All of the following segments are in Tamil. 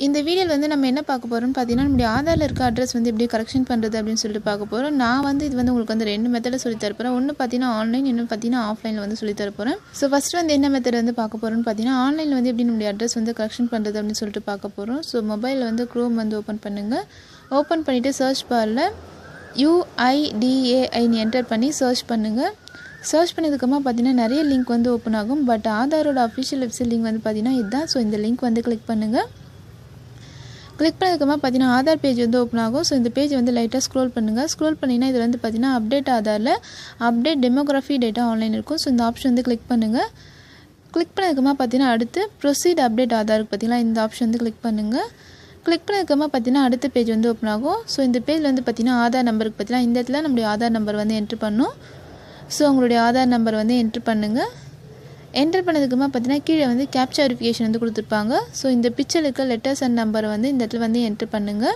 இந்த வீடியோவில் வந்து நம்ம என்ன பார்க்க போகிறோம்னு பார்த்தீங்கன்னா நம்முடைய ஆதாரில் இருக்க அட்ரஸ் வந்து எப்படி கரெக்ஷன் பண்ணுறது அப்படின்னு சொல்லிட்டு பார்க்க போகிறோம் நான் வந்து இது வந்து உங்களுக்கு வந்து ரெண்டு மெத்தடில் சொல்லி தரப்போகிறேன் ஒன்று பார்த்தீங்கன்னா ஆன்லைன் இன்னும் பார்த்தீங்கன்னா ஆஃப்லைனில் வந்து சொல்லி தரப்போகிறேன் ஸோ ஃபஸ்ட்டு வந்து என்ன மெத்தட் வந்து பார்க்க போகிறோம்னு பார்த்தீங்கன்னா ஆன்லைனில் வந்து எப்படி நம்முடைய அட்ரஸ் வந்து கரெக்ஷன் பண்ணுறது அப்படின்னு சொல்லிட்டு பார்க்க போகிறோம் ஸோ மொபைலில் வந்து க்ரோம் வந்து ஓப்பன் பண்ணுங்கள் ஓப்பன் பண்ணிவிட்டு சர்ச் பாரில் யூஐடிஏஐன்னு என்டர் பண்ணி சர்ச் பண்ணுங்கள் சர்ச் பண்ணதுக்கப்புறமா பார்த்தீங்கன்னா நிறைய லிங்க் வந்து ஓப்பன் ஆகும் பட் ஆதாரோட அஃபிஷியல் வெப்சைட் லிங்க் வந்து பார்த்தீங்கன்னா இதுதான் ஸோ இந்த லிங்க் வந்து கிளிக் பண்ணுங்கள் கிளிக் பண்ணதுக்கப்புறமா பார்த்தீங்கன்னா ஆதார் பேஜ் வந்து ஓப்பன் ஆகும் ஸோ இந்த பேஜ் வந்து லைட்டாக ஸ்க்ரோல் பண்ணுங்கள் ஸ்க்ரோல் பண்ணிங்கன்னா இது வந்து பார்த்தீங்கன்னா அப்டேட் ஆதாரில் அப்டேட் டெமோகிராஃபி டேட்டா ஆன்லைன் இருக்கும் ஸோ இந்த ஆப்ஷன் வந்து கிளிக் பண்ணுங்கள் கிளிக் பண்ணதுக்கப்புறமா பார்த்தீங்கன்னா அடுத்து ப்ரொசீட் அப்டேட் ஆதாருக்கு பார்த்தீங்கன்னா இந்த ஆப்ஷன் வந்து கிளிக் பண்ணுங்கள் கிளிக் பண்ணதுக்கப்புறமா பார்த்தீங்கன்னா அடுத்த பேஜ் வந்து ஓப்பன் ஆகும் ஸோ இந்த பேஜில் வந்து பார்த்தீங்கன்னா ஆதார் நம்பருக்கு பார்த்தீங்கன்னா இந்த இடத்துல நம்மளுடைய ஆதார் நம்பர் வந்து என்ட்ரு பண்ணும் ஸோ உங்களுடைய ஆதார் நம்பர் வந்து என்ட்ரு பண்ணுங்கள் என்டர் பண்ணதுக்குமா பார்த்தீங்கன்னா கீழே வந்து கேப்சா வெரிஃபிகேஷன் வந்து கொடுத்துருப்பாங்க ஸோ இந்த பிக்சர் இருக்க லெட்டர்ஸ் அண்ட் நம்பரை வந்து இந்த இடத்துல வந்து என்ட்ரு பண்ணுங்கள்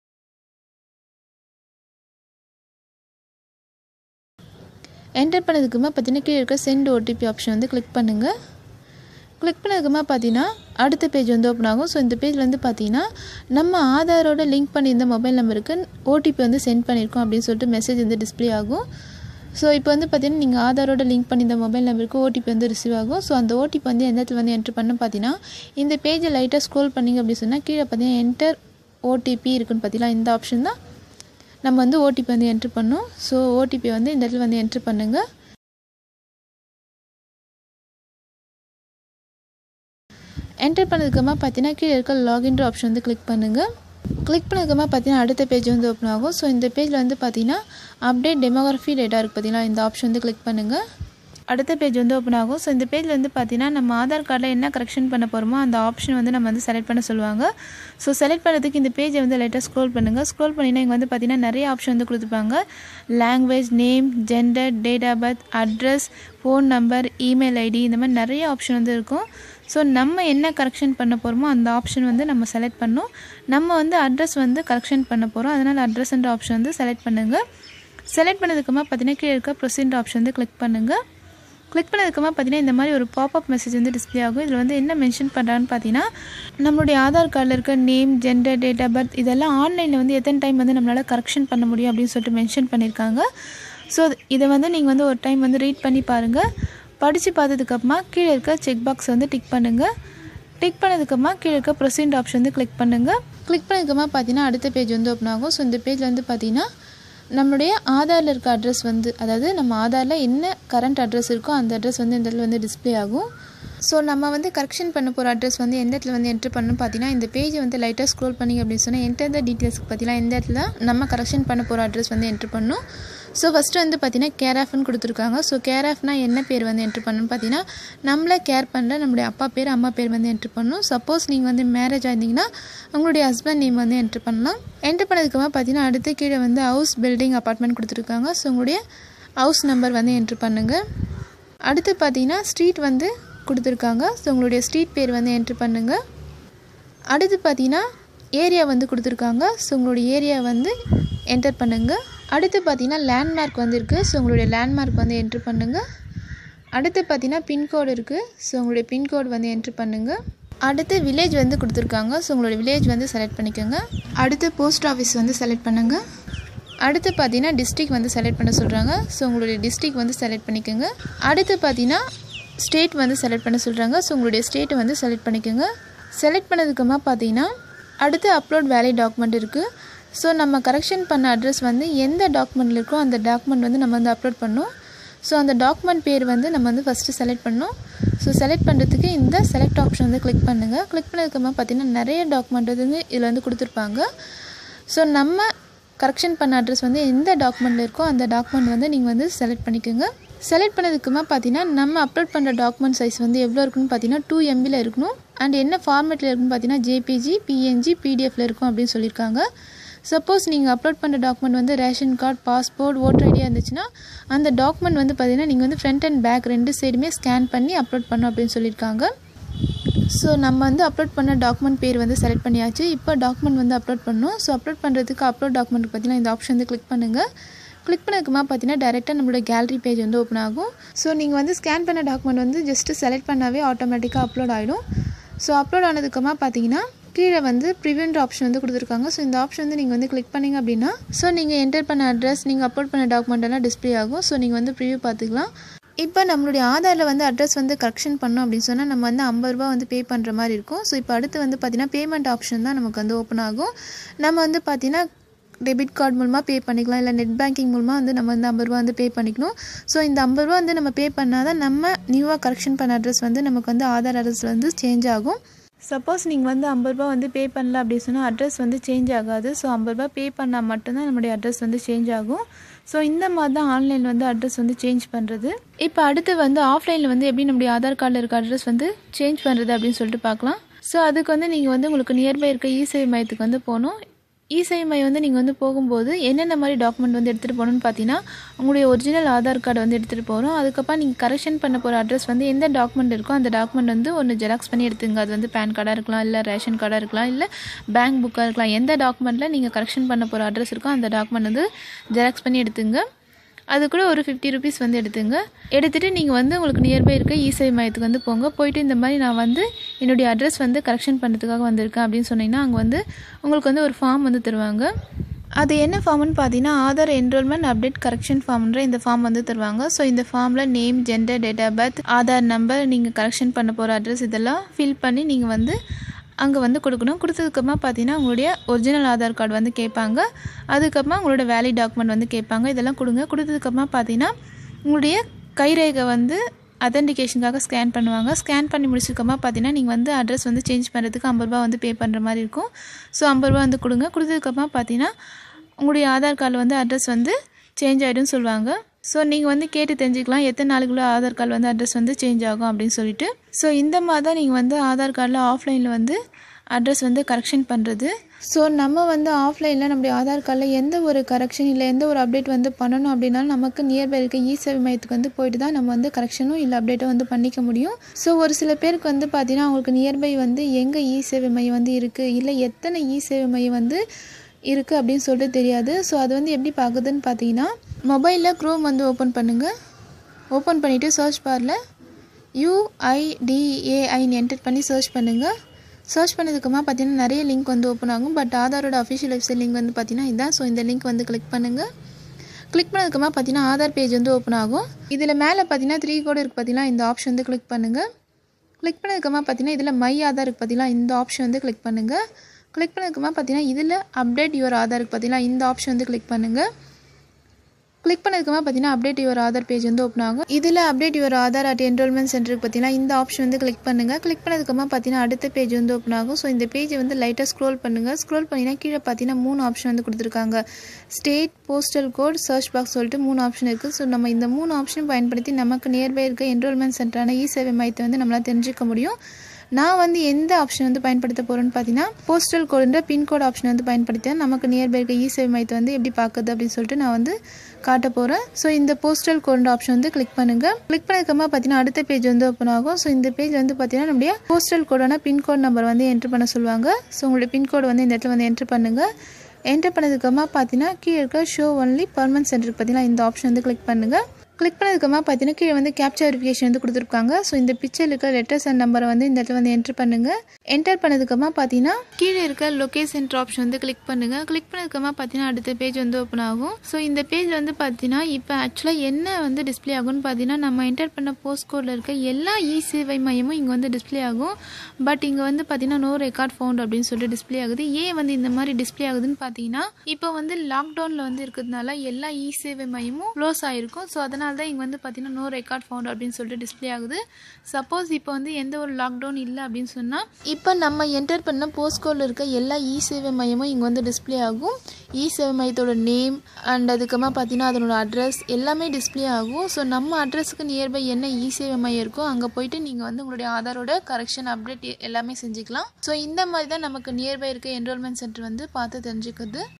என்டர் பண்ணதுக்குமா பார்த்தீங்கன்னா கீழே இருக்க சென்ட் ஓடிபி ஆப்ஷன் வந்து கிளிக் பண்ணுங்கள் கிளிக் பண்ணதுக்குமா பார்த்தீங்கன்னா அடுத்த பேஜ் வந்து ஓப்பன் ஆகும் ஸோ இந்த பேஜில் வந்து பார்த்தீங்கன்னா நம்ம ஆதாரோட லிங்க் பண்ணியிருந்த மொபைல் நம்பருக்கு ஓடிபி வந்து சென்ட் பண்ணியிருக்கோம் அப்படின்னு சொல்லிட்டு மெசேஜ் வந்து டிஸ்பிளே ஆகும் ஸோ இப்போ வந்து பார்த்தீங்கன்னா நீங்கள் ஆதாரோட லிங்க் பண்ணி இந்த மொபைல் நம்பருக்கு ஓடிபி வந்து ரிசீவ் ஆகும் ஸோ அந்த ஓடிபி வந்து எந்த இடத்துல வந்து என்ட்ரு பண்ண பார்த்தீங்கன்னா இந்த பேஜை லைட்டாக ஸ்க்ரோல் பண்ணிங்க அப்படின்னு சொன்னால் கீழே பார்த்தீங்கன்னா என்டர் ஓடிபி இருக்குன்னு பார்த்தீங்கன்னா இந்த ஆப்ஷன் தான் நம்ம வந்து ஓடிபி வந்து என்ட்ரு பண்ணோம் ஸோ ஓடிபி வந்து இந்த இடத்துல வந்து என்ட்ரு பண்ணுங்கள் என்டர் பண்ணதுக்கப்புறமா பார்த்தீங்கன்னா கீழே இருக்க லாகின்ற ஆப்ஷன் வந்து கிளிக் பண்ணுங்கள் கிளிக் பண்ணதுக்கப்புறமா பார்த்தீங்கன்னா அடுத்த பேஜ் வந்து ஓப்பன் ஆகும் ஸோ இந்த பேஜில் வந்து பார்த்தீங்கன்னா அப்டேட் டெமோகிராஃபி டேட்டா இருக்குது பார்த்தீங்கன்னா இந்த ஆப்ஷன் வந்து கிளிக் பண்ணுங்கள் அடுத்த பேஜ் வந்து ஓப்பன் ஆகும் ஸோ இந்த பேஜில் வந்து பார்த்தீங்கன்னா நம்ம ஆதார் கார்டில் என்ன கரெக்ஷன் பண்ண போகிறோமோ அந்த ஆப்ஷன் வந்து நம்ம வந்து செலக்ட் பண்ண சொல்லுவாங்க ஸோ செலக்ட் பண்ணுறதுக்கு இந்த பேஜை வந்து லைட்டாக ஸ்க்ரோல் பண்ணுங்கள் ஸ்க்ரோல் பண்ணினா இங்கே வந்து பார்த்தீங்கன்னா நிறைய ஆப்ஷன் வந்து கொடுத்துருப்பாங்க language name gender date of birth address phone number email ID இந்த மாதிரி நிறைய ஆப்ஷன் வந்து இருக்கும் ஸோ நம்ம என்ன கரெக்ஷன் பண்ண போகிறோமோ அந்த ஆப்ஷன் வந்து நம்ம செலக்ட் பண்ணோம் நம்ம வந்து அட்ரஸ் வந்து கரெக்ஷன் பண்ண போகிறோம் அதனால் அட்ரஸ்ன்ற ஆப்ஷன் வந்து செலக்ட் பண்ணுங்கள் செலக்ட் பண்ணதுக்கப்புறமா பார்த்தீங்கன்னா கீழே இருக்க ப்ரொசீன்ற ஆப்ஷன் வந்து கிளிக் பண்ணுங்கள் கிளிக் பண்ணதுக்கப்புறமா பார்த்தீங்கன்னா இந்த மாதிரி ஒரு பாப்அப் மெசேஜ் வந்து டிஸ்பிளே ஆகும் இதில் வந்து என்ன மென்ஷன் பண்ணுறான்னு பார்த்தீங்கன்னா நம்மளுடைய ஆதார் கார்டில் இருக்க name gender date of birth இதெல்லாம் ஆன்லைனில் வந்து எத்தனை டைம் வந்து நம்மளால் கரெக்ஷன் பண்ண முடியும் அப்படின்னு சொல்லிட்டு மென்ஷன் பண்ணியிருக்காங்க ஸோ இதை வந்து நீங்கள் வந்து ஒரு டைம் வந்து ரீட் பண்ணி பாருங்கள் படித்து பார்த்ததுக்கப்புறமா கீழே இருக்க செக் பாக்ஸ் வந்து டிக் பண்ணுங்கள் டிக் பண்ணதுக்கப்புறமா கீழே இருக்க ப்ரொசீட் ஆப்ஷன் வந்து கிளிக் பண்ணுங்கள் கிளிக் பண்ணதுக்கப்புறமா பார்த்தீங்கன்னா அடுத்த பேஜ் வந்து ஓப்பன் ஆகும் ஸோ இந்த பேஜில் வந்து பார்த்தீங்கன்னா நம்மளுடைய ஆதாரில் இருக்க அட்ரஸ் வந்து அதாவது நம்ம ஆதாரில் என்ன கரண்ட் அட்ரஸ் இருக்கோ அந்த அட்ரஸ் வந்து இந்த இடத்துல வந்து டிஸ்பிளே ஆகும் ஸோ நம்ம வந்து கரெக்ஷன் பண்ண போகிற அட்ரஸ் வந்து எந்த இடத்துல வந்து என்ட்ரு பண்ணணும் பார்த்தீங்கன்னா இந்த பேஜை வந்து லைட்டாக ஸ்க்ரோல் பண்ணி அப்படின்னு சொன்னால் என்டர் த டீட்டெயில்ஸ்க்கு பார்த்தீங்கன்னா எந்த இடத்துல நம்ம கரெக்ஷன் பண்ண போகிற அட்ரஸ் வந்து என்ட்ரு பண்ணணும் ஸோ ஃபஸ்ட்டு வந்து பார்த்தீங்கன்னா கேர் ஆஃப்னு கொடுத்துருக்காங்க ஸோ கேர் ஆஃப்னா என்ன பேர் வந்து என்ட்ரு பண்ணணும் பார்த்தீங்கன்னா நம்மளை கேர் பண்ணுற நம்மளுடைய அப்பா பேர் அம்மா பேர் வந்து என்ட்ரு பண்ணணும் சப்போஸ் நீங்கள் வந்து மேரேஜ் ஆயிருந்தீங்கன்னா உங்களுடைய ஹஸ்பண்ட் நேம் வந்து என்ட்ரு பண்ணலாம் என்ட்ரு பண்ணதுக்கப்புறமா பார்த்தீங்கன்னா அடுத்து கீழே வந்து ஹவுஸ் பில்டிங் அப்பார்ட்மெண்ட் கொடுத்துருக்காங்க ஸோ உங்களுடைய ஹவுஸ் நம்பர் வந்து என்ட்ரு பண்ணுங்கள் அடுத்து பார்த்தீங்கன்னா ஸ்ட்ரீட் வந்து கொடுத்துருக்காங்க ஸோ உங்களுடைய ஸ்ட்ரீட் பேர் வந்து என்ட்ரு பண்ணுங்கள் அடுத்து பார்த்தீங்கன்னா ஏரியா வந்து கொடுத்துருக்காங்க ஸோ உங்களுடைய ஏரியா வந்து என்டர் பண்ணுங்கள் அடுத்து பார்த்தீங்கன்னா லேண்ட்மார்க் வந்து இருக்குது ஸோ உங்களுடைய லேண்ட்மார்க் வந்து என்ட்ரு பண்ணுங்கள் அடுத்து பார்த்தீங்கன்னா பின்கோடு இருக்குது ஸோ உங்களுடைய பின்கோடு வந்து என்ட்ரு பண்ணுங்கள் அடுத்து வில்லேஜ் வந்து கொடுத்துருக்காங்க ஸோ உங்களுடைய வில்லேஜ் வந்து செலக்ட் பண்ணிக்கோங்க அடுத்து போஸ்ட் ஆஃபீஸ் வந்து செலக்ட் பண்ணுங்கள் அடுத்து பார்த்தீங்கன்னா டிஸ்ட்ரிக் வந்து செலக்ட் பண்ண சொல்கிறாங்க ஸோ உங்களுடைய டிஸ்ட்ரிக் வந்து செலக்ட் பண்ணிக்கோங்க அடுத்து பார்த்தீங்கன்னா ஸ்டேட் வந்து செலக்ட் பண்ண சொல்கிறாங்க ஸோ உங்களுடைய ஸ்டேட்டை வந்து செலக்ட் பண்ணிக்கோங்க செலக்ட் பண்ணதுக்கப்புறமா பார்த்தீங்கன்னா அடுத்து அப்லோட் வேலை டாக்குமெண்ட் இருக்குது ஸோ நம்ம கரெக்ஷன் பண்ண அட்ரஸ் வந்து எந்த டாக்குமெண்ட்டில் இருக்கோ அந்த டாக்குமெண்ட் வந்து நம்ம வந்து அப்லோட் பண்ணோம் ஸோ அந்த டாக்குமெண்ட் பேர் வந்து நம்ம வந்து ஃபஸ்ட்டு செலக்ட் பண்ணோம் ஸோ செலக்ட் பண்ணுறதுக்கு இந்த செலக்ட் ஆப்ஷன் வந்து கிளிக் பண்ணுங்கள் கிளிக் பண்ணதுக்கப்புறமா பார்த்தீங்கன்னா நிறைய டாக்குமெண்ட் வந்து இதில் வந்து கொடுத்துருப்பாங்க ஸோ நம்ம கரெக்ஷன் பண்ண அட்ரஸ் வந்து எந்த டாக்குமெண்ட்டில் இருக்கோ அந்த டாக்குமெண்ட் வந்து நீங்கள் வந்து செலக்ட் பண்ணிக்கோங்க செலக்ட் பண்ணதுக்குமா பார்த்தீங்கன்னா நம்ம அப்லோட் பண்ணுற டாக்குமெண்ட் சைஸ் வந்து எவ்வளோ இருக்குன்னு பார்த்தீங்கன்னா டூ எம்பியில் இருக்கணும் அண்ட் என்ன ஃபார்மேட்டில் இருக்குன்னு பார்த்தீங்கன்னா ஜேபிஜி பிஎன்ஜி பிடிஎஃப்ல இருக்கும் அப்படின்னு சொல்லியிருக்காங்க சப்போஸ் நீங்கள் அப்லோட் பண்ணுற டாக்குமெண்ட் வந்து ரேஷன் கார்டு பாஸ்போர்ட் ஓட்டர் ஐடியா இருந்துச்சுன்னா அந்த டாக்குமெண்ட் வந்து பார்த்தீங்கன்னா நீங்கள் வந்து ஃப்ரண்ட் அண்ட் பேக் ரெண்டு சைடுமே ஸ்கேன் பண்ணி அப்லோட் பண்ணணும் அப்படின்னு சொல்லியிருக்காங்க ஸோ நம்ம வந்து அப்லோட் பண்ண டாக்குமெண்ட் பேர் வந்து செலக்ட் பண்ணியாச்சு இப்போ டாக்குமெண்ட் வந்து அப்லோட் பண்ணணும் ஸோ அப்லோட் பண்ணுறதுக்கு அப்லோட் டாக்குமெண்ட் பார்த்தீங்கன்னா இந்த ஆப்ஷன் வந்து கிளிக் பண்ணுங்கள் கிளிக் பண்ணதுக்குமா பார்த்தீங்கன்னா டேரெக்டாக நம்மளோட கேலரி பேஜ் வந்து ஓப்பன் ஆகும் ஸோ நீங்கள் வந்து ஸ்கேன் பண்ண டாக்குமெண்ட் வந்து ஜஸ்ட்டு செலக்ட் பண்ணாவே ஆட்டோமேட்டிக்காக அப்லோட் ஆகிடும் ஸோ அப்லோட் ஆனதுக்கப்புறமா பார்த்தீங்கன்னா கீழே வந்து ப்ரிவெண்ட் ஆப்ஷன் வந்து கொடுத்துருக்காங்க ஸோ இந்த ஆப்ஷன் வந்து நீங்கள் வந்து கிளிக் பண்ணிங்க அப்படின்னா ஸோ நீங்கள் என்டர் பண்ண அட்ரஸ் நீங்கள் அப்லோட் பண்ண டாக்குமெண்ட் எல்லாம் டிஸ்ப்ளே ஆகும் ஸோ நீங்கள் வந்து ப்ரிவியூ பார்த்துக்கலாம் இப்போ நம்மளுடைய ஆதாரில் வந்து அட்ரஸ் வந்து கரெக்ஷன் பண்ணோம் அப்படின்னு சொன்னால் நம்ம வந்து ஐம்பது ரூபா வந்து பே பண்ணுற மாதிரி இருக்கும் ஸோ இப்போ அடுத்து வந்து பார்த்திங்கன்னா பேமெண்ட் ஆப்ஷன் தான் நமக்கு வந்து ஓப்பன் ஆகும் நம்ம வந்து பார்த்திங்கன்னா டெபிட் கார்டு மூலமாக பே பண்ணிக்கலாம் இல்லை நெட் பேங்கிங் மூலமாக வந்து நம்ம வந்து ஐம்பது ரூபா வந்து பே பண்ணிக்கணும் ஸோ இந்த ஐம்பது ரூபா வந்து நம்ம பே பண்ணால் தான் நம்ம நியூவாக கரெக்ஷன் பண்ண அட்ரஸ் வந்து நமக்கு வந்து ஆதார் அட்ரஸ் வந்து சேஞ்ச் ஆகும் சப்போஸ் நீங்கள் வந்து ஐம்பது ரூபா வந்து பே பண்ணல அப்படி சொன்னால் அட்ரஸ் வந்து சேஞ்ச் ஆகாது ஸோ ஐம்பது ரூபா பே பண்ணால் மட்டும்தான் நம்மளுடைய அட்ரஸ் வந்து சேஞ்ச் ஆகும் ஸோ இந்த மாதிரி தான் ஆன்லைனில் வந்து அட்ரஸ் வந்து சேஞ்ச் பண்ணுறது இப்போ அடுத்து வந்து ஆஃப்லைனில் வந்து எப்படி நம்முடைய ஆதார் கார்டில் இருக்க அட்ரஸ் வந்து சேஞ்ச் பண்ணுறது அப்படின்னு சொல்லிட்டு பார்க்கலாம் ஸோ அதுக்கு வந்து நீங்கள் வந்து உங்களுக்கு நியர்பை இருக்க இசேவை மையத்துக்கு வந்து போகணும் இசேவை மையம் வந்து நீங்கள் வந்து போகும்போது என்னென்ன மாதிரி டாக்குமெண்ட் வந்து எடுத்துகிட்டு போகணுன்னு பார்த்தீங்கன்னா உங்களுடைய ஒரிஜினல் ஆதார் கார்டு வந்து எடுத்துகிட்டு போகிறோம் அதுக்கப்புறம் நீங்கள் கரெக்ஷன் பண்ண போகிற அட்ரஸ் வந்து எந்த டாக்குமெண்ட் இருக்கோ அந்த டாக்குமெண்ட் வந்து ஒன்று ஜெராக்ஸ் பண்ணி எடுத்துங்க அது வந்து பேன் கார்டாக இருக்கலாம் இல்லை ரேஷன் கார்டாக இருக்கலாம் இல்லை பேங்க் புக்காக இருக்கலாம் எந்த டாக்குமெண்ட்டில் நீங்கள் கரெக்ஷன் பண்ண போகிற அட்ரஸ் இருக்கோ அந்த டாக்குமெண்ட் வந்து ஜெராக்ஸ் பண்ணி எடுத்துங்க அது கூட ஒரு ஃபிஃப்டி ருபீஸ் வந்து எடுத்துங்க எடுத்துகிட்டு நீங்கள் வந்து உங்களுக்கு நியர்பை இருக்க இசேவை மையத்துக்கு வந்து போங்க போயிட்டு இந்த மாதிரி நான் வந்து என்னுடைய அட்ரஸ் வந்து கரெக்ஷன் பண்ணுறதுக்காக வந்திருக்கேன் அப்படின்னு சொன்னீங்கன்னா அங்கே வந்து உங்களுக்கு வந்து ஒரு ஃபார்ம் வந்து தருவாங்க அது என்ன ஃபார்ம்னு பார்த்தீங்கன்னா ஆதார் என்ரோல்மெண்ட் அப்டேட் கரெக்ஷன் ஃபார்ம்ன்ற இந்த ஃபார்ம் வந்து தருவாங்க ஸோ இந்த ஃபார்மில் name gender date of birth Aadhaar number நீங்கள் கரெக்ஷன் பண்ண போகிற அட்ரஸ் இதெல்லாம் ஃபில் பண்ணி நீங்கள் வந்து அங்கே வந்து கொடுக்கணும் கொடுத்ததுக்கப்புறமா பார்த்தீங்கன்னா உங்களுடைய ஒரிஜினல் ஆதார் கார்டு வந்து கேட்பாங்க அதுக்கப்புறமா உங்களோட வேலிட் டாக்குமெண்ட் வந்து கேட்பாங்க இதெல்லாம் கொடுங்க கொடுத்ததுக்கப்புறமா பார்த்தீங்கன்னா உங்களுடைய கைரேகை வந்து அத்தன்டிகேஷனுக்காக ஸ்கேன் பண்ணுவாங்க ஸ்கேன் பண்ணி முடிச்சதுக்கப்புறமா பார்த்தீங்கன்னா நீங்கள் வந்து அட்ரஸ் வந்து சேஞ்ச் பண்ணுறதுக்கு ஐம்பது ரூபா வந்து பே பண்ணுற மாதிரி இருக்கும் ஸோ ஐம்பது ரூபா வந்து கொடுங்க கொடுத்ததுக்கப்புறமா பார்த்தீங்கன்னா உங்களுடைய ஆதார் கார்டில் வந்து அட்ரஸ் வந்து சேஞ்ச் ஆகிடும்னு சொல்லுவாங்க ஸோ நீங்கள் வந்து கேட்டு தெரிஞ்சுக்கலாம் எத்தனை நாளுக்குள்ளே ஆதார் கார்டு வந்து அட்ரஸ் வந்து சேஞ்ச் ஆகும் அப்படின்னு சொல்லிட்டு ஸோ இந்த மாதிரி தான் நீங்கள் வந்து ஆதார் கார்டில் ஆஃப்லைனில் வந்து அட்ரஸ் வந்து கரெக்ஷன் பண்ணுறது ஸோ நம்ம வந்து ஆஃப்லைனில் நம்முடைய ஆதார் கார்டில் எந்த ஒரு கரெக்ஷன் இல்லை எந்த ஒரு அப்டேட் வந்து பண்ணணும் அப்படின்னாலும் நமக்கு நியர்பை இருக்க இ சேவை மையத்துக்கு வந்து போயிட்டு தான் நம்ம வந்து கரெக்ஷனும் இல்லை அப்டேட்டும் வந்து பண்ணிக்க முடியும் ஸோ ஒரு சில பேருக்கு வந்து பார்த்தீங்கன்னா அவங்களுக்கு நியர்பை வந்து எங்கே இ சேவை மையம் வந்து இருக்குது இல்லை எத்தனை இ சேவை மையம் வந்து இருக்குது அப்படின்னு சொல்லிட்டு தெரியாது ஸோ அது வந்து எப்படி பார்க்குதுன்னு பார்த்தீங்கன்னா மொபைலில் க்ரோம் வந்து ஓப்பன் பண்ணுங்கள் ஓப்பன் பண்ணிவிட்டு சர்ச் பாரில் யூஐடிஏஐன்னு என்டர் பண்ணி சர்ச் பண்ணுங்கள் சர்ச் பண்ணதுக்கப்புறமா பார்த்தீங்கன்னா நிறைய லிங்க் வந்து ஓப்பன் ஆகும் பட் ஆதாரோட அஃபிஷியல் வெப்சைட் லிங்க் வந்து பார்த்தீங்கன்னா இதுதான் ஸோ இந்த லிங்க் வந்து கிளிக் பண்ணுங்கள் கிளிக் பண்ணதுக்கப்புறமா பார்த்தீங்கன்னா ஆதார் பேஜ் வந்து ஓப்பன் ஆகும் இதில் மேலே பார்த்தீங்கன்னா த்ரீ கோடு இருக்குது பார்த்தீங்கன்னா இந்த ஆப்ஷன் வந்து கிளிக் பண்ணுங்கள் கிளிக் பண்ணதுக்கப்புறமா பார்த்தீங்கன்னா இதில் மை ஆதார் இருக்குது பார்த்தீங்கன்னா இந்த ஆப்ஷன் வந்து கிளிக் பண்ணுங்கள் கிளிக் பண்ணதுக்கப்புறமா பார்த்தீங்கன்னா இதில் அப்டேட் யுவர் ஆதாருக்கு பார்த்தீங்கன்னா இந்த ஆப்ஷன் வந்து கிளிக் பண்ணுங்கள் கிளிக் பண்ணதுக்கப்புறமா பார்த்தீங்கன்னா அப்டேட் யுவர் ஆதார் பேஜ் வந்து ஓப்பன் ஆகும் இதில் update your Aadhaar at enrolment சென்டருக்கு பார்த்தீங்கன்னா இந்த ஆப்ஷன் வந்து கிளிக் பண்ணுங்கள் கிளிக் பண்ணதுக்கப்புறமா பார்த்தீங்கன்னா அடுத்த பேஜ் வந்து ஓப்பன் ஆகும் ஸோ இந்த பேஜை வந்து லைட்டாக ஸ்க்ரோல் பண்ணுங்கள் ஸ்க்ரோல் பண்ணிங்கன்னா கீழே பார்த்தீங்கன்னா மூணு ஆப்ஷன் வந்து கொடுத்துருக்காங்க state postal code search box சொல்லிட்டு மூணு ஆப்ஷன் இருக்குது ஸோ நம்ம இந்த மூணு ஆப்ஷன் பயன்படுத்தி நமக்கு நியர்பை இருக்க என்ரோல்மெண்ட் சென்டரான இ சேவை மையத்தை வந்து நம்மளால் தெரிஞ்சுக்க முடியும் நான் வந்து எந்த ஆப்ஷன் வந்து பயன்படுத்த போகிறேன்னு பார்த்தீங்கன்னா போஸ்டல் கோடுன்ற பின்கோட் ஆப்ஷன் வந்து பயன்படுத்தேன் நமக்கு நியர்பை இருக்க இ சேவை மையத்தை வந்து எப்படி பார்க்குது அப்படின்னு சொல்லிட்டு நான் வந்து காட்ட போகிறேன் ஸோ இந்த போஸ்டல் கோட் ஆப்ஷன் வந்து கிளிக் பண்ணுங்கள் கிளிக் பண்ணதுக்கப்புறமா பார்த்தீங்கன்னா அடுத்த பேஜ் வந்து ஓப்பன் ஆகும் ஸோ இந்த பேஜ் வந்து பார்த்தீங்கன்னா நம்முடைய போஸ்டல் கோடான பின்கோட் நம்பர் வந்து என்ட்ரு பண்ண சொல்லுவாங்க ஸோ உங்களுடைய பின்கோடு வந்து இந்த இடத்துல வந்து என்ட்ரு பண்ணுங்கள் என்ட்ரு பண்ணதுக்கப்புறமா பார்த்தீங்கன்னா கீழே இருக்க ஷோ ஒன்லி பர்மனன்ட் சென்டருக்கு பார்த்தீங்கன்னா இந்த ஆப்ஷன் வந்து கிளிக் பண்ணுங்கள் கிளிக் பண்ணதுக்கப்புறமா பார்த்தீங்கன்னா கீழே வந்து கேப்சர் வெரிஃபிகேஷன் வந்து கொடுத்துருக்காங்க ஸோ இந்த பிக்சரில் இருக்க லெட்டர்ஸ் அண்ட் நம்பரை வந்து இந்த இடத்துல வந்து என்ட்ரு பண்ணுங்கள் என்டர் பண்ணதுக்கப்புறமா பார்த்தீங்கன்னா கீழே இருக்க லொகேஷன் ஆப்ஷன் வந்து கிளிக் பண்ணுங்கள் கிளிக் பண்ணதுக்கப்புறமா பார்த்தீங்கன்னா அடுத்த பேஜ் வந்து ஓப்பன் ஆகும் ஸோ இந்த பேஜில் வந்து பார்த்தீங்கன்னா இப்போ ஆக்சுவலாக என்ன வந்து டிஸ்ப்ளே ஆகும்னு பார்த்தீங்கன்னா நம்ம என்டர் பண்ண போஸ்ட் கோடில் இருக்க எல்லா இ சேவை மையமும் இங்கே வந்து டிஸ்ப்ளே ஆகும் பட் இங்கே வந்து பார்த்தீங்கன்னா நோ ரெக்கார்ட் ஃபவுண்ட் அப்படின்னு சொல்லிட்டு டிஸ்ப்ளே ஆகுது ஏன் வந்து இந்த மாதிரி டிஸ்ப்ளே ஆகுதுன்னு பார்த்தீங்கன்னா இப்போ வந்து லாக்டவுனில் வந்து இருக்கிறதுனால எல்லா இ சேவை மையமும் க்ளோஸ் ஆகிருக்கும் ஸோ அதனால தான் இங்கே வந்து பார்த்தீங்கன்னா நோ ரெக்கார்ட் ஃபவுண்ட் அப்படின்னு சொல்லிட்டு டிஸ்ப்ளே ஆகுது சப்போஸ் இப்போ வந்து எந்த ஒரு லாக்டவுன் இல்லை அப்படின்னு சொன்னால் இப்போ நம்ம என்டர் பண்ண போஸ்ட்கோடில் இருக்க எல்லா இ சேவை மையமும் இங்கே வந்து டிஸ்ப்ளே ஆகும் இ சேவை மையத்தோட நேம் அண்ட் அதுக்கப்புறமா பார்த்தீங்கன்னா அதனோட அட்ரஸ் எல்லாமே டிஸ்ப்ளே ஆகும் ஸோ நம்ம அட்ரஸுக்கு நியர்பை என்ன இ சேவை மையம் இருக்கோ அங்கே போயிட்டு நீங்கள் வந்து உங்களுடைய ஆதாரோட கரெக்ஷன் அப்டேட் எல்லாமே செஞ்சுக்கலாம் ஸோ இந்த மாதிரி தான் நமக்கு நியர்பை இருக்க என்ரோல்மெண்ட் சென்டர் வந்து பார்த்து தெரிஞ்சுக்கிறது